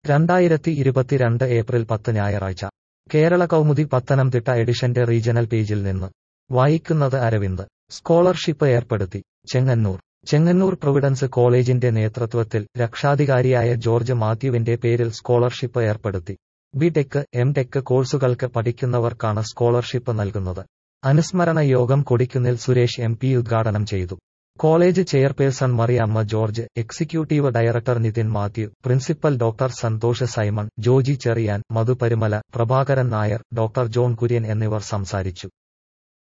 രണ്ടായിരത്തി ഇരുപത്തിരണ്ട് ഏപ്രിൽ പത്ത് ഞായറാഴ്ച കേരള കൗമുദി പത്തനംതിട്ട എഡിഷന്റെ റീജണൽ പേജിൽ നിന്ന് വായിക്കുന്നത് അരവിന്ദ് സ്കോളർഷിപ്പ് ഏർപ്പെടുത്തി ചെങ്ങന്നൂർ ചെങ്ങന്നൂർ പ്രൊവിഡൻസ് കോളേജിന്റെ നേതൃത്വത്തിൽ രക്ഷാധികാരിയായ ജോർജ് മാത്യുവിന്റെ പേരിൽ സ്കോളർഷിപ്പ് ഏർപ്പെടുത്തി ബി ടെക് എം ടെക് കോഴ്സുകൾക്ക് പഠിക്കുന്നവർക്കാണ് സ്കോളർഷിപ്പ് നൽകുന്നത് അനുസ്മരണ യോഗം കൊടിക്കുന്നിൽ സുരേഷ് എം പി ഉദ്ഘാടനം ചെയ്തു college chairperson Mariyamma George executive director Nithin Mathew principal doctor Santhosh Simon Joji Cherian Madhu Parumala Prabhakaran Nair doctor John Kurian എന്നിവർ സംസാരിച്ചു